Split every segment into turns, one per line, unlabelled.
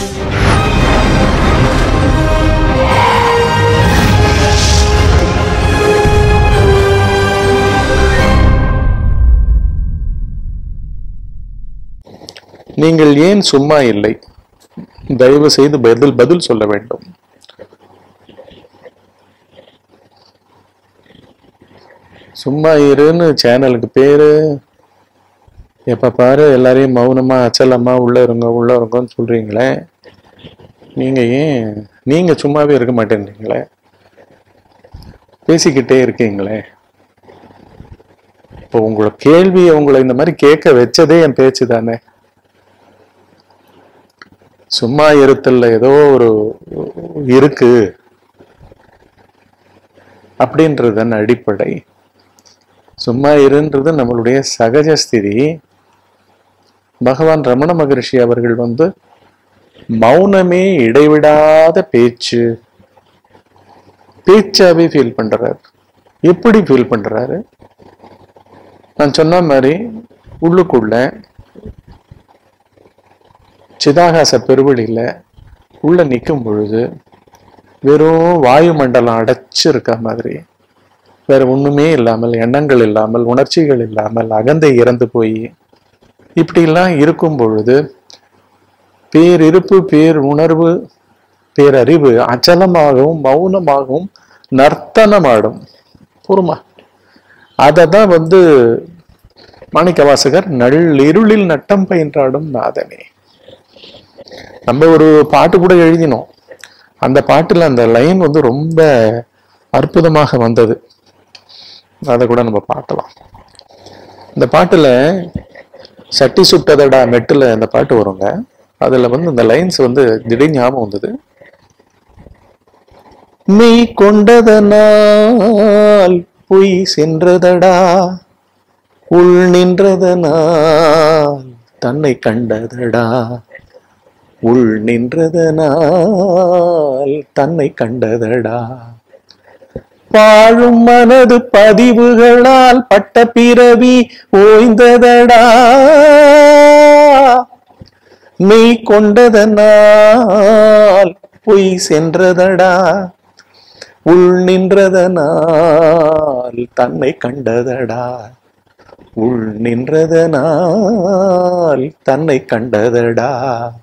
நீங்கள் ஏன் சும்மா இல்லை தயவு செய்து பதில் பதில் சொல்ல வேண்டும் சும்மா இருன்னு சேனலுக்கு பேரு எப்ப பாரு எல்லாரையும் மௌனமா அச்சலமா உள்ள இருங்க உள்ள இருங்கன்னு சொல்றீங்களே நீங்க ஏன் நீங்க சும்மாவே இருக்க மாட்டேன்றீங்களே பேசிக்கிட்டே இருக்கீங்களே இப்போ உங்களோட கேள்வி உங்களை இந்த மாதிரி கேட்க வச்சதே என் பேச்சு தானே சும்மா இருத்தல்ல ஏதோ ஒரு இருக்கு அப்படின்றதன் அடிப்படை சும்மா இருன்றது நம்மளுடைய சகஜ ஸ்திதி பகவான் ரமண மகரிஷி அவர்கள் வந்து மௌனமே இடைவிடாத பேச்சு பேச்சாவே ஃபீல் பண்றாரு எப்படி ஃபீல் பண்றாரு நான் சொன்ன மாதிரி உள்ளுக்குள்ள சிதாகாச பெருவெளியில உள்ள நிற்கும் பொழுது வெறும் வாயு மண்டலம் அடைச்சிருக்க மாதிரி வேற ஒண்ணுமே இல்லாமல் எண்ணங்கள் இல்லாமல் உணர்ச்சிகள் இல்லாமல் அகந்தை இறந்து போய் இப்படிலாம் இருக்கும் பொழுது பேரிருப்பு பேர் உணர்வு பேரறிவு அச்சலமாகவும் மௌனமாகவும் நர்த்தனமாடும் பொறுமா அதை தான் வந்து மாணிக்கவாசகர் நள்ளிருளில் நட்டம் பயின்றாடும் நாதனே நம்ம ஒரு பாட்டு கூட எழுதினோம் அந்த பாட்டுல அந்த லைன் வந்து ரொம்ப அற்புதமாக வந்தது அதை கூட நம்ம பார்க்கலாம் இந்த பாட்டுல சட்டி சுட்டதடா மெட்டுல அந்த பாட்டு வருங்க அதுல வந்து இந்த லைன்ஸ் வந்து திடீர் ஞாபகம் வந்தது மெய் கொண்டதனால் பொய் சென்றதடா உள் நின்றதனால் தன்னை கண்டதடா உள் நின்றதனால் தன்னை கண்டதடா வாழும் மனது பதிவுகளால் பட்ட பிறவி ஓய்ந்ததடா மெய் கொண்டதனால் பொய் சென்றதடா உள் நின்றதனால் தன்னை கண்டதடா உள் நின்றதனால் தன்னை கண்டதடா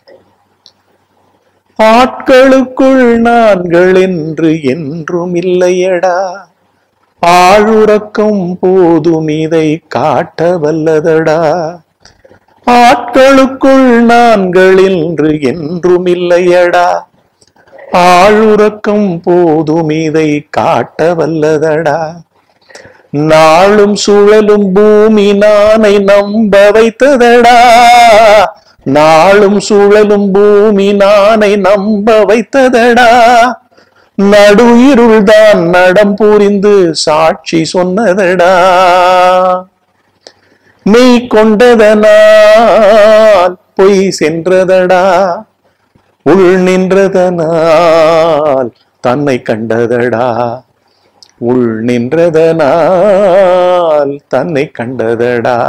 ஆட்களுக்குள் நான்கள் என்று என்றும் இல்லையடா ஆழுறக்கம் போதும் இதை காட்ட வல்லதடா ஆட்களுக்குள் நான்கள் என்று என்றும் இல்லையடா ஆழுறக்கம் போதும் இதை காட்ட வல்லதடா நாளும் சுழலும் பூமி நானை நம்ப வைத்ததடா நாளும் சுழலும் பூமி நானை நம்ப வைத்ததடா நடு இருள்தான் நடம் புரிந்து சாட்சி சொன்னதடா மெய் கொண்டதனால் பொய் சென்றதடா உள் நின்றதனால் தன்னை கண்டதடா உள் நின்றதனால் தன்னை கண்டதடா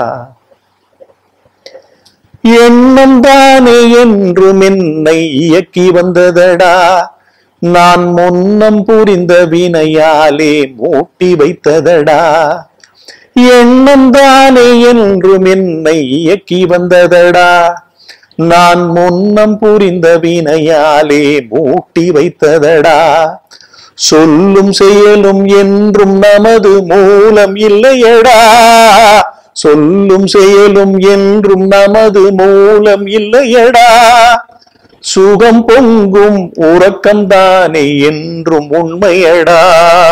எண்ணம் தானே என்றும் என்னை இயக்கி வந்ததடா நான் முன்னம் புரிந்த வினையாலே மூட்டி வைத்ததடா எண்ணம் தானே என்றும் என்னை இயக்கி வந்ததடா நான் முன்னம் புரிந்த வினையாலே மூட்டி வைத்ததடா சொல்லும் செயலும் என்றும் நமது மூலம் இல்லையடா சொல்லும் செயலும் என்றும் நமது மூலம் இல்லையடா சுகம் பொங்கும் உறக்கம்தானே என்றும் உண்மையடா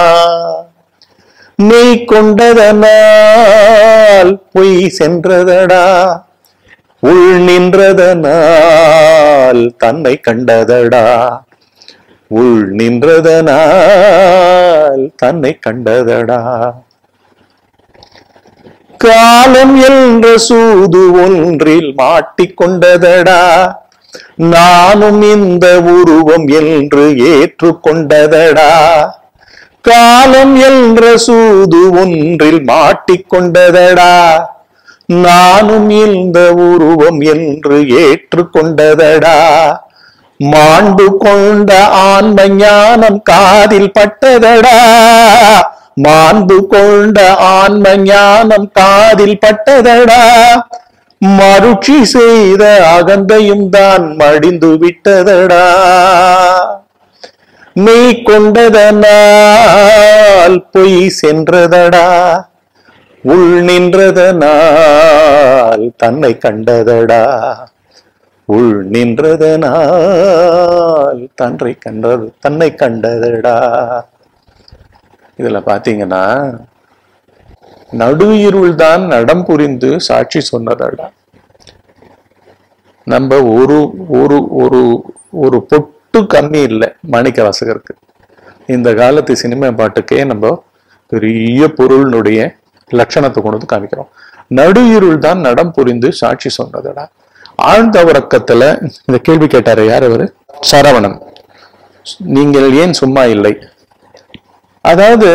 மெய் கொண்டதனால் பொய் சென்றதடா உள் நின்றதனால் தன்னை கண்டதடா உள் நின்றதனால் தன்னை கண்டதடா காலம் என்ற சூது ஒன்றில் மாட்டிக்கொண்டதடா நானும் இந்த உருவம் என்று ஏற்றுக்கொண்டதடா காலம் என்ற சூது ஒன்றில் மாட்டிக்கொண்டதடா நானும் இந்த உருவம் என்று ஏற்றுக்கொண்டதடா மாண்பு கொண்ட ஆன்ம ஞானம் காதில் பட்டதடா மாண்பு கொண்ட ஆன்ம ஞானம் காதில் பட்டதடா மருட்சி செய்த அகந்தையும் தான் மடிந்து விட்டதடா மெய் கொண்டதனால் பொய் சென்றதடா உள் நின்றதனால் தன்னை கண்டதடா உள் நின்றதனால் தன்னை கண்டது தன்னை கண்டதடா இதுல பாத்தீங்கன்னா நடுயிருள் தான் நடம் புரிந்து சாட்சி சொன்னதடா நம்ம ஒரு ஒரு ஒரு ஒரு பொட்டு கம்மி இல்லை மாணிக்க வாசகருக்கு இந்த காலத்து சினிமா பாட்டுக்கே நம்ம பெரிய பொருளினுடைய லட்சணத்தை கொண்டு வந்து காமிக்கிறோம் நடுயிருள் தான் நடம் புரிந்து சாட்சி சொன்னதடா ஆழ்ந்த உறக்கத்துல இந்த கேள்வி கேட்டாரு யார் அவரு சரவணன் நீங்கள் ஏன் சும்மா இல்லை அதாவது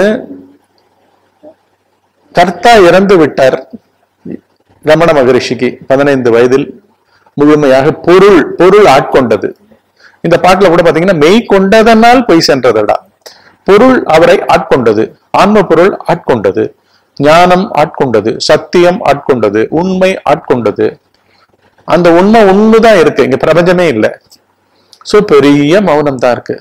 கர்த்தா இறந்து விட்டார் ரமண மகரிஷிக்கு பதினைந்து வயதில் முழுமையாக பொருள் பொருள் ஆட்கொண்டது இந்த பாட்டுல கூட பாத்தீங்கன்னா மெய் கொண்டதனால் பொய் சென்றதடா பொருள் அவரை ஆட்கொண்டது ஆன்ம பொருள் ஆட்கொண்டது ஞானம் ஆட்கொண்டது சத்தியம் ஆட்கொண்டது உண்மை ஆட்கொண்டது அந்த உண்மை உண்மைதான் இருக்கு இங்க பிரபஞ்சமே இல்லை சோ பெரிய மௌனம் தான் இருக்கு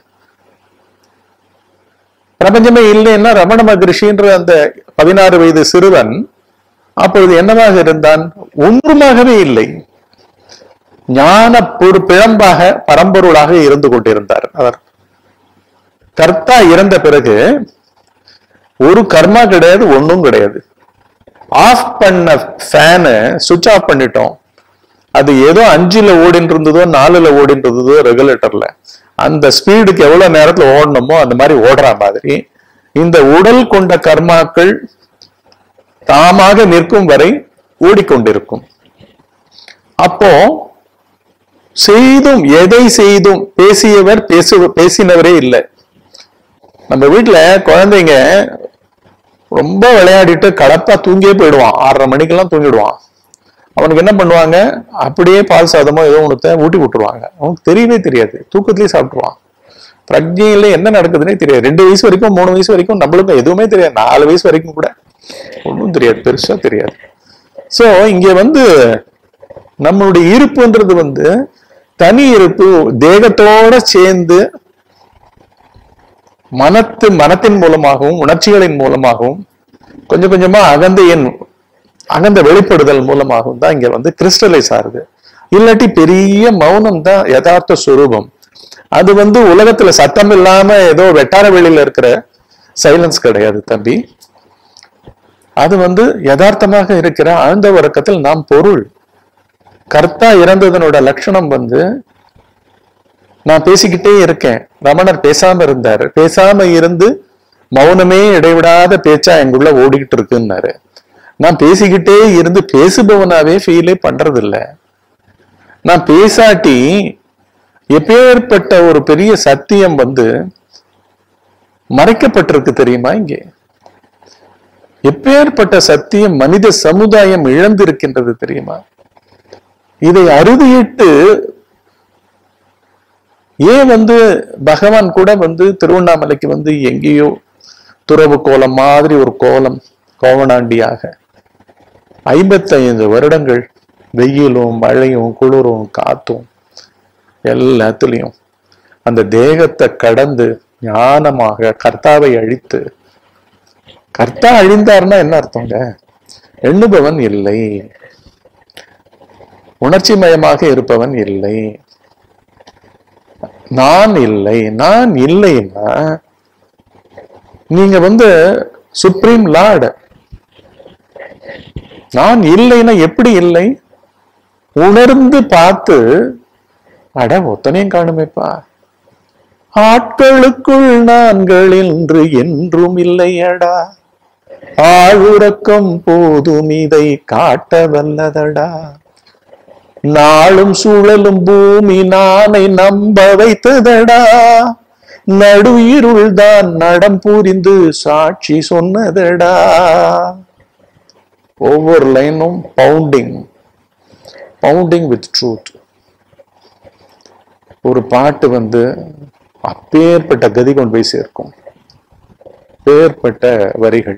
பிரபஞ்சமே இல்லைன்னா ரமண மகரிஷின்ற அந்த பதினாறு வயது சிறுவன் அப்பொழுது என்னவாக இருந்தான் ஒன்றுமாகவே இல்லை ஞான ஒரு பிழம்பாக பரம்பொருளாக இருந்து கொண்டிருந்தார் அவர் கர்த்தா இறந்த பிறகு ஒரு கர்மா கிடையாது ஒண்ணும் கிடையாது ஆஃப் பண்ண ஃபேனை சுவிட்ச் ஆஃப் பண்ணிட்டோம் அது ஏதோ அஞ்சுல ஓடிட்டு இருந்ததோ நாலுல ஓடிட்டு இருந்ததோ ரெகுலேட்டர்ல அந்த ஸ்பீடுக்கு எவ்வளவு நேரத்துல ஓடணுமோ அந்த மாதிரி ஓடுற மாதிரி இந்த உடல் கொண்ட கர்மாக்கள் தாமாக நிற்கும் வரை ஓடிக்கொண்டிருக்கும் அப்போ செய்தும் எதை செய்தும் பேசியவர் பேசு பேசினவரே இல்லை நம்ம வீட்டுல குழந்தைங்க ரொம்ப விளையாடிட்டு கலப்பா தூங்கியே போயிடுவான் ஆறரை மணிக்கெல்லாம் தூங்கிடுவான் அவனுக்கு என்ன பண்ணுவாங்க அப்படியே பால் சாதமோ ஏதோ ஒன்றத்தை ஊட்டி விட்டுருவாங்க அவனுக்கு தெரியவே தெரியாது தூக்கத்திலேயே சாப்பிட்டுருவான் பிரஜையில என்ன நடக்குதுன்னே தெரியாது ரெண்டு வயசு வரைக்கும் மூணு வயசு வரைக்கும் நம்மளுக்கும் எதுவுமே தெரியாது நாலு வயசு வரைக்கும் கூட ஒன்றும் தெரியாது பெருசா தெரியாது சோ இங்க வந்து நம்மளுடைய இருப்புன்றது வந்து தனி இருப்பு தேகத்தோட சேர்ந்து மனத்து மனத்தின் மூலமாகவும் உணர்ச்சிகளின் மூலமாகவும் கொஞ்சம் கொஞ்சமா அகந்தையின் அகந்த வெளிப்படுதல் மூலமாகவும் தான் இங்க வந்து கிறிஸ்டலைஸ் ஆகுது இல்லாட்டி பெரிய மௌனம் தான் யதார்த்த சுரூபம் அது வந்து உலகத்துல சத்தம் இல்லாம ஏதோ வெட்டார வெளியில இருக்கிற சைலன்ஸ் கிடையாது தம்பி அது வந்து யதார்த்தமாக இருக்கிற ஆழ்ந்த உறக்கத்தில் நாம் பொருள் கர்த்தா இறந்ததனோட லட்சணம் வந்து நான் பேசிக்கிட்டே இருக்கேன் ரமணர் பேசாம இருந்தாரு பேசாம இருந்து மௌனமே இடைவிடாத பேச்சா எங்குள்ள ஓடிக்கிட்டு இருக்குன்னாரு நான் பேசிக்கிட்டே இருந்து பேசுபவனாவே ஃபீலே பண்றது இல்ல நான் பேசாட்டி எப்பேற்பட்ட ஒரு பெரிய சத்தியம் வந்து மறைக்கப்பட்டிருக்கு தெரியுமா இங்கே எப்பேற்பட்ட சத்தியம் மனித சமுதாயம் இழந்திருக்கின்றது தெரியுமா இதை அறுதியிட்டு ஏன் வந்து பகவான் கூட வந்து திருவண்ணாமலைக்கு வந்து எங்கேயோ துறவு கோலம் மாதிரி ஒரு கோலம் கோவனாண்டியாக ஐம்பத்தைந்து வருடங்கள் வெயிலும் மழையும் குளிரும் காத்தும் எல்லாத்துலயும் அந்த தேகத்தை கடந்து ஞானமாக கர்த்தாவை அழித்து கர்த்தா அழிந்தார்னா என்ன அர்த்தங்க எண்ணுபவன் இல்லை உணர்ச்சி மயமாக இருப்பவன் இல்லை நான் இல்லை நான் இல்லைன்னா நீங்க வந்து சுப்ரீம் லார்டு நான் இல்லைன்னா எப்படி இல்லை உணர்ந்து பார்த்து அட ஒத்தனையும் காணுமேப்பா ஆட்களுக்குள் நான்கள் என்று என்றும் இல்லையடா ஆழுறக்கம் போதும் இதை காட்ட வல்லதடா நாளும் சுழலும் பூமி நானை நம்ப வைத்ததடா நடு இருள்தான் நடம் புரிந்து சாட்சி சொன்னதடா ஒவ்வொரு லைனும் பவுண்டிங் பவுண்டிங் வித் ட்ரூத் ஒரு பாட்டு வந்து அப்பேற்பட்ட கதி கொண்டு போய் சேர்க்கும் பேர்பட்ட வரிகள்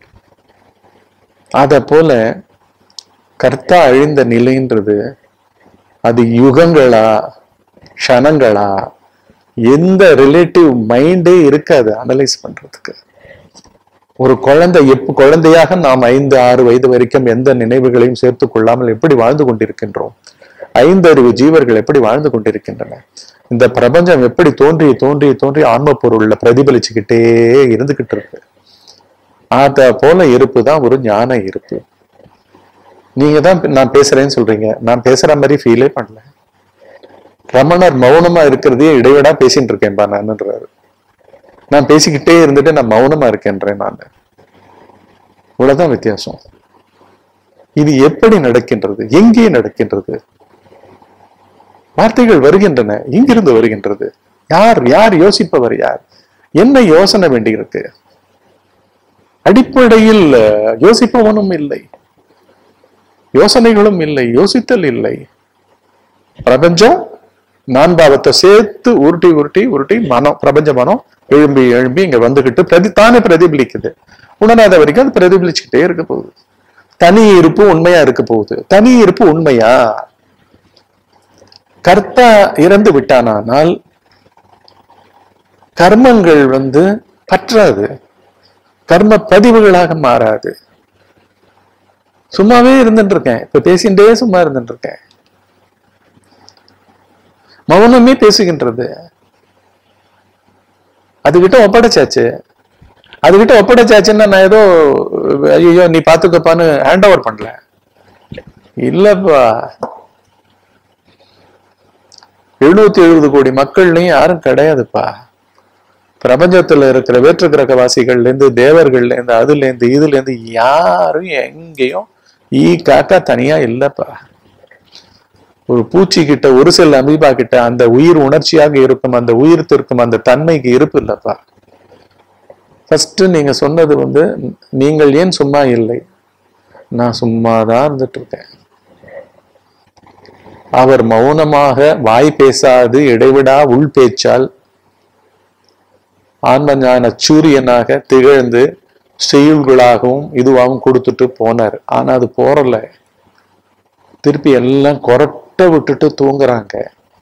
அத போல கர்த்தா அழிந்த நிலைன்றது அது யுகங்களா க்ஷணங்களா எந்த ரிலேட்டிவ் மைண்டே இருக்காது அனலைஸ் பண்றதுக்கு ஒரு குழந்தை எப்ப குழந்தையாக நாம் ஐந்து ஆறு வயது வரைக்கும் எந்த நினைவுகளையும் சேர்த்துக் கொள்ளாமல் எப்படி வாழ்ந்து கொண்டிருக்கின்றோம் ஐந்து அறிவு ஜீவர்கள் எப்படி வாழ்ந்து கொண்டிருக்கின்றன இந்த பிரபஞ்சம் எப்படி தோன்றி தோன்றி தோன்றி ஆன்ம பொருள்ல பிரதிபலிச்சுக்கிட்டே இருந்துகிட்டு இருக்கு அத போல இருப்பு தான் ஒரு ஞான இருப்பு நீங்க தான் நான் பேசுறேன்னு சொல்றீங்க நான் பேசுற மாதிரி ஃபீலே பண்ணல ரமணர் மௌனமா இருக்கிறதையே இடைவிடா பேசிட்டு இருக்கேன்பா நான்ன்றாரு நான் பேசிக்கிட்டே இருந்துட்டு நான் மௌனமா இருக்கேன்றேன் நான் இவ்வளவுதான் வித்தியாசம் இது எப்படி நடக்கின்றது எங்கே நடக்கின்றது வார்த்தைகள் வருகின்றன எங்கிருந்து வருகின்றது யார் யார் யோசிப்பவர் யார் என்ன யோசனை வேண்டியிருக்கு அடிப்படையில் அஹ், யோசிப்பவனும் இல்லை யோசனைகளும் இல்லை யோசித்தல் இல்லை பிரபஞ்சம் நான்காவத்தை சேர்த்து உருட்டி உருட்டி உருட்டி மனம் பிரபஞ்ச மனம் எழும்பி எழும்பி இங்க வந்துகிட்டு பிரதி தானே பிரதிபலிக்குது உணராத வரைக்கும் அது பிரதிபலிச்சுக்கிட்டே இருக்க போகுது தனி இருப்பு உண்மையா இருக்க போகுது தனி இருப்பு உண்மையா கர்த்தா இறந்து விட்டானால் கர்மங்கள் வந்து பற்றாது கர்ம பதிவுகளாக மாறாது சும்மாவே இருந்துட்டு இருக்கேன் இப்ப பேசிண்டே சும்மா இருந்துட்டு இருக்கேன் மௌனமே பேசுகின்றது அதுகிட்ட ஒப்படைச்சாச்சு அதுகிட்ட ஒப்படைச்சாச்சுன்னா நான் ஏதோ ஐயோ நீ பாத்துக்கப்பான்னு ஹேண்ட் ஓவர் பண்ணல இல்லப்பா எழுநூத்தி எழுபது கோடி மக்கள்லயும் யாரும் கிடையாதுப்பா பிரபஞ்சத்துல இருக்கிற வேற்று கிரகவாசிகள்ல இருந்து தேவர்கள்ல இருந்து அதுல இருந்து இதுல இருந்து யாரும் எங்கேயும் ஈ காக்கா தனியா இல்லப்பா ஒரு பூச்சி கிட்ட ஒரு செல் அமீபா கிட்ட அந்த உயிர் உணர்ச்சியாக இருக்கும் அந்த உயிர்த்திருக்கும் அந்த தன்மைக்கு இருப்பு இல்லப்பா ஃபர்ஸ்ட் நீங்க சொன்னது வந்து நீங்கள் ஏன் சும்மா இல்லை நான் சும்மாதான் இருந்துட்டு இருக்கேன் அவர் மௌனமாக வாய் பேசாது இடைவிடா உள் பேச்சால் ஆன்ம ஞான சூரியனாக திகழ்ந்து செய்யுள்களாகவும் இதுவாகவும் கொடுத்துட்டு போனார் ஆனா அது போறல திருப்பி எல்லாம் கொரட்டை விட்டுட்டு தூங்குறாங்க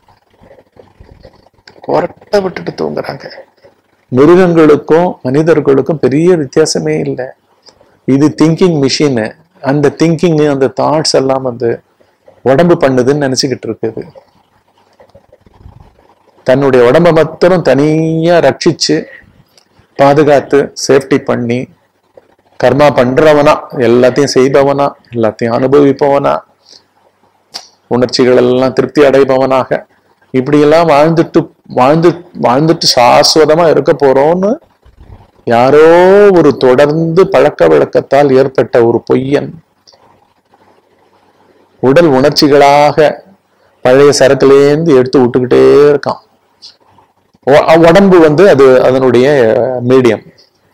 கொரட்டை விட்டுட்டு தூங்குறாங்க மிருகங்களுக்கும் மனிதர்களுக்கும் பெரிய வித்தியாசமே இல்லை இது திங்கிங் மிஷின் அந்த திங்கிங் அந்த தாட்ஸ் எல்லாம் வந்து உடம்பு பண்ணுதுன்னு நினைச்சுக்கிட்டு இருக்குது தன்னுடைய உடம்ப மாத்திரம் தனியா ரட்சிச்சு பாதுகாத்து சேஃப்டி பண்ணி கர்மா பண்றவனா எல்லாத்தையும் செய்பவனா எல்லாத்தையும் அனுபவிப்பவனா உணர்ச்சிகள் எல்லாம் திருப்தி அடைபவனாக இப்படியெல்லாம் வாழ்ந்துட்டு வாழ்ந்து வாழ்ந்துட்டு சாஸ்வதமா இருக்க போறோம்னு யாரோ ஒரு தொடர்ந்து பழக்க வழக்கத்தால் ஏற்பட்ட ஒரு பொய்யன் உடல் உணர்ச்சிகளாக பழைய சரக்குலேருந்து எடுத்து விட்டுக்கிட்டே இருக்கான் உ- உடம்பு வந்து அது அதனுடைய மீடியம்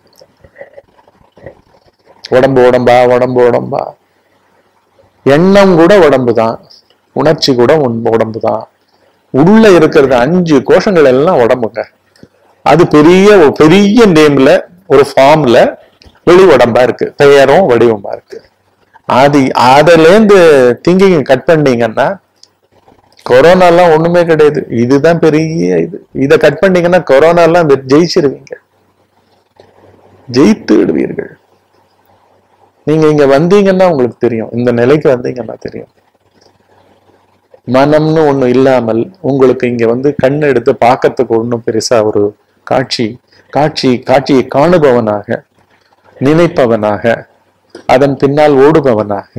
உடம்பு உடம்பா உடம்பு உடம்பா எண்ணம் கூட உடம்பு தான் உணர்ச்சி கூட உன் உடம்பு தான் உள்ள இருக்கிறது அஞ்சு கோஷங்கள் எல்லாம் உடம்புங்க அது பெரிய ஒரு பெரிய நேம்ல ஒரு ஃபார்ம்ல வெளி உடம்பா இருக்கு பெயரும் வடிவமா இருக்கு அது அதுலேருந்து திங்கிங் கட் பண்ணீங்கன்னா கொரோனா எல்லாம் ஒண்ணுமே கிடையாது இதுதான் பெரிய இது இதை கட் பண்ணீங்கன்னா கொரோனா எல்லாம் வெ- ஜெயிச்சிருவீங்க ஜெயித்து விடுவீர்கள் நீங்க இங்க வந்தீங்கன்னா உங்களுக்கு தெரியும் இந்த நிலைக்கு வந்தீங்கன்னா தெரியும் மனம்னு ஒண்ணு இல்லாமல் உங்களுக்கு இங்க வந்து கண் எடுத்து பார்க்கறதுக்கு ஒண்ணும் பெருசா ஒரு காட்சி காட்சி காட்சியை காணுபவனாக நினைப்பவனாக அதன் பின்னால் ஓடுபவனாக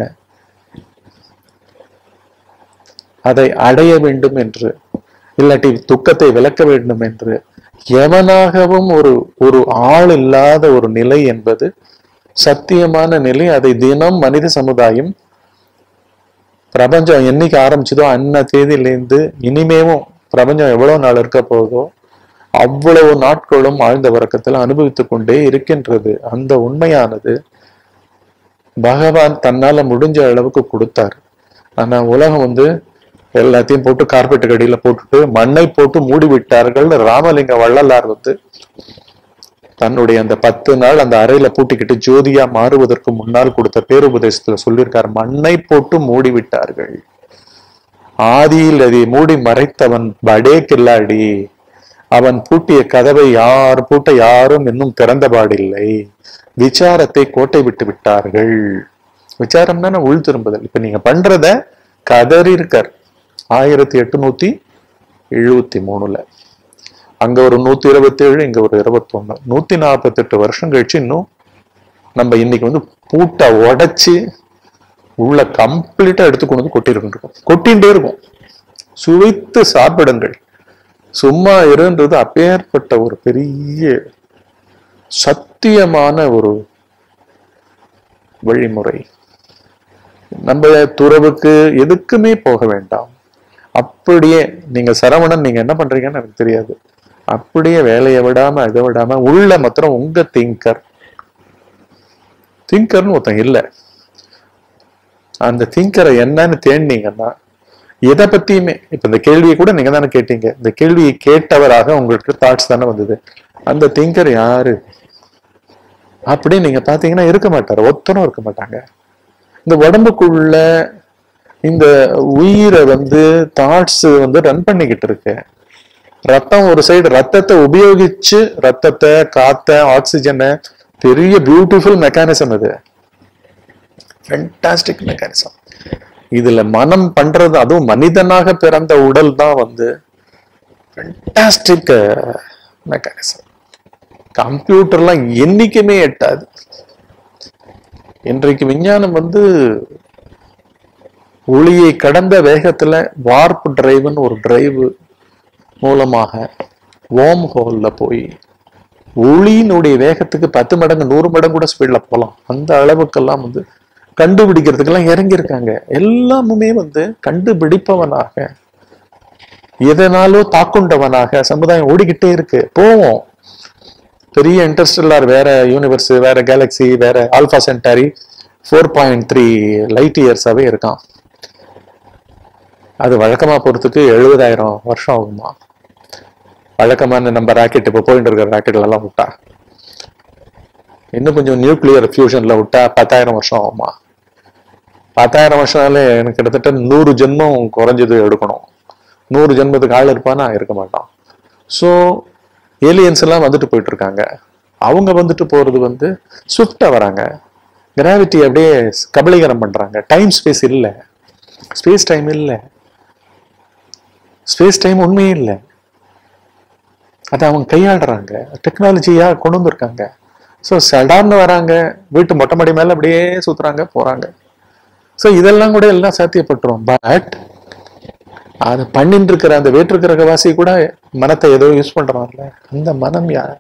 அதை அடைய வேண்டும் என்று இல்லாட்டி துக்கத்தை விளக்க வேண்டும் என்று எவனாகவும் ஒரு ஒரு ஆள் இல்லாத ஒரு நிலை என்பது சத்தியமான நிலை அதை தினம் மனித சமுதாயம் பிரபஞ்சம் என்னைக்கு ஆரம்பிச்சதோ அன்ன தேதியிலேருந்து இனிமேவும் பிரபஞ்சம் எவ்வளவு நாள் இருக்க போதோ அவ்வளவு நாட்களும் ஆழ்ந்த உறக்கத்தில் அனுபவித்துக் கொண்டே இருக்கின்றது அந்த உண்மையானது பகவான் தன்னால முடிஞ்ச அளவுக்கு கொடுத்தார் ஆனா உலகம் வந்து எல்லாத்தையும் போட்டு கார்பெட் அடியில போட்டுட்டு மண்ணை போட்டு மூடி விட்டார்கள் ராமலிங்க வள்ளலார் வந்து தன்னுடைய அந்த பத்து நாள் அந்த அறையில பூட்டிக்கிட்டு ஜோதியா மாறுவதற்கு முன்னால் கொடுத்த பேருபதேசத்துல சொல்லியிருக்கார் மண்ணை போட்டு மூடி விட்டார்கள் ஆதியில் அதை மூடி மறைத்தவன் படே கில்லாடி அவன் பூட்டிய கதவை யார் பூட்ட யாரும் இன்னும் திறந்தபாடில்லை விசாரத்தை கோட்டை விட்டு விட்டார்கள் விசாரம் தானே உள் திரும்புதல் இப்ப நீங்க பண்றத கதறி இருக்கார் ஆயிரத்தி எட்டுநூத்தி எழுபத்தி மூணுல அங்க ஒரு நூத்தி இருபத்தி ஏழு இங்க ஒரு இருபத்தொன்னு நூத்தி நாற்பத்தி எட்டு வருஷம் கழிச்சு இன்னும் நம்ம இன்னைக்கு வந்து பூட்டை உடைச்சு உள்ள கம்ப்ளீட்டா எடுத்து கொண்டு வந்து கொட்டிட்டு இருக்கோம் கொட்டிகிட்டே இருக்கும் சுவைத்து சாப்பிடுங்கள் சும்மா இருன்றது அப்பேற்பட்ட ஒரு பெரிய சத்தியமான ஒரு வழிமுறை நம்ம துறவுக்கு எதுக்குமே போக வேண்டாம் அப்படியே நீங்க சரவணன் நீங்க என்ன பண்றீங்கன்னு எனக்கு தெரியாது அப்படியே வேலையை விடாம இதை விடாம உள்ள மாத்திரம் உங்க திங்கர் திங்கர்னு ஒருத்தன் இல்லை அந்த திங்கரை என்னன்னு தேடினீங்கன்னா எதை பத்தியுமே இப்ப இந்த கேள்வியை கூட நீங்க தானே கேட்டீங்க இந்த கேள்வியை கேட்டவராக உங்களுக்கு தாட்ஸ் தானே வந்தது அந்த திங்கர் யாரு அப்படி நீங்க பாத்தீங்கன்னா இருக்க மாட்டாரு ஒத்தனும் இருக்க மாட்டாங்க இந்த உடம்புக்குள்ள இந்த உயிரை வந்து தாட்ஸ் வந்து ரன் பண்ணிக்கிட்டு இருக்கு ரத்தம் ஒரு சைடு ரத்தத்தை உபயோகிச்சு ரத்தத்தை காத்த ஆக்சிஜனை பெரிய பியூட்டிஃபுல் மெக்கானிசம் இது ஃபென்டாஸ்டிக் மெக்கானிசம் இதுல மனம் பண்றது அதுவும் மனிதனாக பிறந்த உடல் தான் வந்து ஃபென்டாஸ்டிக் மெக்கானிசம் கம்ப்யூட்டர்லாம் என்னைக்குமே எட்டாது இன்றைக்கு விஞ்ஞானம் வந்து ஒளியை கடந்த வேகத்துல வார்ப் டிரைவ்னு ஒரு டிரைவ் மூலமாக ஓம் ஹோல்ல போய் ஒளியினுடைய வேகத்துக்கு பத்து மடங்கு நூறு மடங்கு கூட ஸ்பீட்ல போகலாம் அந்த அளவுக்கெல்லாம் வந்து கண்டுபிடிக்கிறதுக்கெல்லாம் இறங்கியிருக்காங்க எல்லாமுமே வந்து கண்டுபிடிப்பவனாக எதனாலோ தாக்குண்டவனாக சமுதாயம் ஓடிக்கிட்டே இருக்கு போவோம் பெரிய இன்டர்ஸ்டெல்லார் வேற யூனிவர்ஸ் வேற கேலக்ஸி வேற alpha centauri four point three light இயர்ஸாவே இருக்கான் அது வழக்கமா போறதுக்கு எழுபதாயிரம் வருஷம் ஆகுமா வழக்கமான நம்ம ராக்கெட் இப்போ போயிட்டு இருக்கிற ராக்கெட்ல எல்லாம் விட்டா இன்னும் கொஞ்சம் நியூக்ளியர் ஃபியூஷன்ல விட்டா பத்தாயிரம் வருஷம் ஆகுமா பத்தாயிரம் வருஷம்னாலே எனக்கு கிட்டத்தட்ட நூறு ஜென்மம் குறைஞ்சது எடுக்கணும் நூறு ஜென்மத்துக்கு ஆள் இருப்பானா இருக்க மாட்டான் ஸோ ஏலியன்ஸ் எல்லாம் வந்துட்டு போயிட்டு இருக்காங்க அவங்க வந்துட்டு போறது வந்து ஸ்விஃப்டா வராங்க கிராவிட்டி அப்படியே கபலீகரம் பண்றாங்க டைம் ஸ்பேஸ் இல்லை ஸ்பேஸ் டைம் இல்லை ஸ்பேஸ் டைம் உண்மையே இல்லை அதை அவங்க கையாடுறாங்க டெக்னாலஜியா கொண்டு வந்திருக்காங்க ஸோ சடார்னு வராங்க வீட்டு மொட்டை மாடி மேல அப்படியே சுத்துறாங்க போறாங்க ஸோ இதெல்லாம் கூட எல்லாம் சாத்தியப்பட்டுரும் பட் அது பண்ணிட்டு இருக்கிற அந்த வேற்று கிரகவாசி கூட மனத்தை ஏதோ யூஸ் பண்றான்ல அந்த மனம் யார்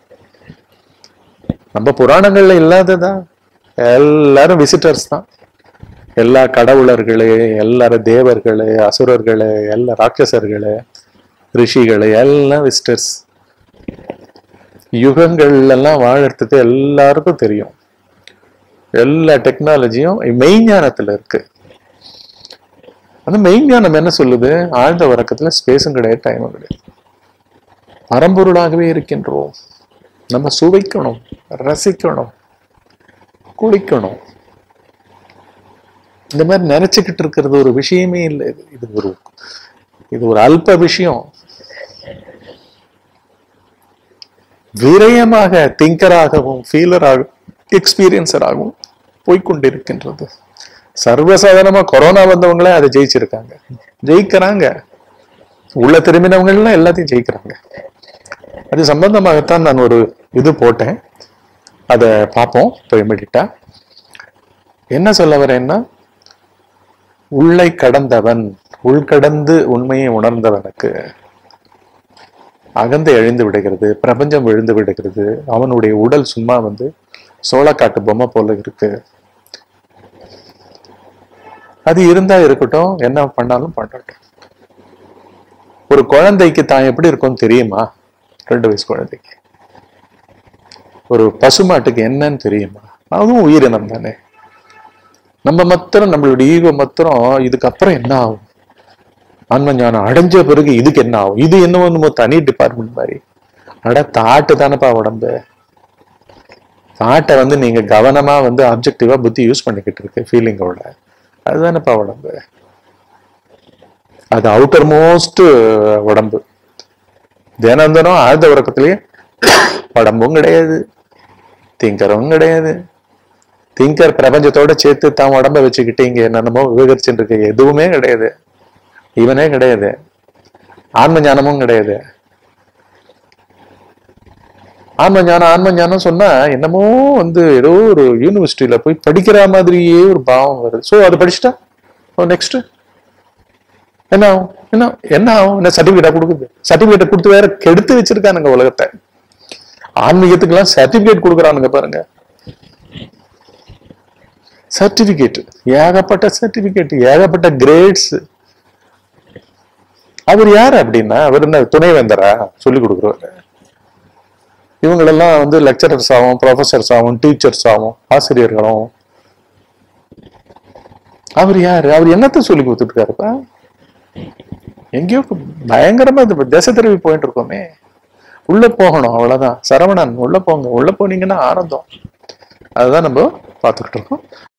நம்ம புராணங்கள்ல இல்லாததான் எல்லாரும் விசிட்டர்ஸ் தான் எல்லா கடவுளர்களு எல்லாரும் தேவர்களு அசுரர்களு எல்லா ராட்சசர்களு ரிஷிகளு எல்லாம் விசிட்டர்ஸ் யுகங்கள் எல்லாம் வாழறதுக்கு எல்லாருக்கும் தெரியும் எல்லா டெக்னாலஜியும் மெய்ஞானத்துல இருக்கு அந்த மெய்ஞானம் என்ன சொல்லுது ஆழ்ந்த உறக்கத்துல ஸ்பேஸும் கிடையாது டைமும் கிடையாது பரம்பொருளாகவே இருக்கின்றோம் நம்ம சுவைக்கணும் ரசிக்கணும் குளிக்கணும் இந்த மாதிரி நினைச்சுக்கிட்டு இருக்கிறது ஒரு விஷயமே இல்லை இது இது ஒரு இது ஒரு அல்ப விஷயம் விரயமாக திங்கராகவும் ஃபீலராகவும் எக்ஸ்பீரியன்சராகவும் போய்கொண்டிருக்கின்றது சர்வசாதாரணமா கொரோனா வந்தவங்களே அதை ஜெயிச்சிருக்காங்க ஜெயிக்கிறாங்க உள்ள திரும்பினவங்க எல்லாம் எல்லாத்தையும் ஜெயிக்கிறாங்க அது சம்பந்தமாகத்தான் நான் ஒரு இது போட்டேன் அதை பார்ப்போம் இப்போ இமிடிட்டா என்ன சொல்ல வரேன்னா உள்ளை கடந்தவன் உள்கடந்து உண்மையை உணர்ந்தவனுக்கு அகந்தை எழுந்து விடுகிறது பிரபஞ்சம் விழுந்து விடுகிறது அவனுடைய உடல் சும்மா வந்து சோளக்காட்டு பொம்மை போல இருக்கு அது இருந்தா இருக்கட்டும் என்ன பண்ணாலும் பண்ணட்டும் ஒரு குழந்தைக்கு தான் எப்படி இருக்கும்னு தெரியுமா ரெண்டு வயசு குழந்தைக்கு ஒரு பசுமாட்டுக்கு என்னன்னு தெரியுமா அதுவும் உயிரினம் தானே நம்ம மாத்திரம் நம்மளுடைய ஈகோ மாத்திரம் இதுக்கப்புறம் என்ன ஆகும் ஆன்ம ஞானம் அடைஞ்ச பிறகு இதுக்கு என்ன ஆகும் இது என்னவோ நம்ம தனி டிபார்ட்மெண்ட் மாதிரி அட தாட்டு தானப்பா உடம்பு தாட்டை வந்து நீங்க கவனமா வந்து ஆப்ஜெக்டிவா புத்தி யூஸ் பண்ணிக்கிட்டு இருக்கு ஃபீலிங்கோட அதுதானப்பா உடம்பு அது அவுட்டர் மோஸ்ட் உடம்பு தினம் தினம் ஆழ்ந்த உறக்கத்திலேயே உடம்பும் கிடையாது திங்கரும் கிடையாது திங்கர் பிரபஞ்சத்தோட சேர்த்து தான் உடம்ப வச்சுக்கிட்டு இங்க என்னென்னமோ விவகரிச்சுட்டு இருக்கு எதுவுமே கிடையாது இவனே கிடையாது ஆன்ம ஞானமும் கிடையாது ஆன்ம ஞானம் ஆன்ம ஞானம் சொன்னா என்னமோ வந்து ஏதோ ஒரு யூனிவர்சிட்டியில போய் படிக்கிற மாதிரியே ஒரு பாவம் வருது சோ அது படிச்சுட்டா நெக்ஸ்ட் என்ன ஆகும் என்ன என்ன ஆகும் என்ன சர்டிபிகேட்டா கொடுக்குது சர்டிபிகேட் கொடுத்து வேற கெடுத்து வச்சிருக்கானுங்க உலகத்தை ஆன்மீகத்துக்கெல்லாம் சர்டிபிகேட் கொடுக்குறானுங்க பாருங்க சர்டிபிகேட் ஏகப்பட்ட சர்டிபிகேட் ஏகப்பட்ட கிரேட்ஸ் அவர் யார் அப்படின்னா அவர் என்ன துணைவேந்தரா சொல்லி கொடுக்குறவர் இவங்களெல்லாம் வந்து லெக்சரர்ஸ் ஆகும் ப்ரொஃபசர்ஸ் ஆகும் டீச்சர்ஸ் ஆகும் ஆசிரியர்களும் அவர் யாரு அவர் என்னத்த சொல்லி கொடுத்துட்டு இருக்காருப்பா எங்கேயோ பயங்கரமா இந்த திசை திரும்பி போயிட்டு இருக்கோமே உள்ள போகணும் அவ்வளவுதான் சரவணன் உள்ள போங்க உள்ள போனீங்கன்னா ஆனந்தம் அதுதான் நம்ம பார்த்துக்கிட்டு இருக்கோம்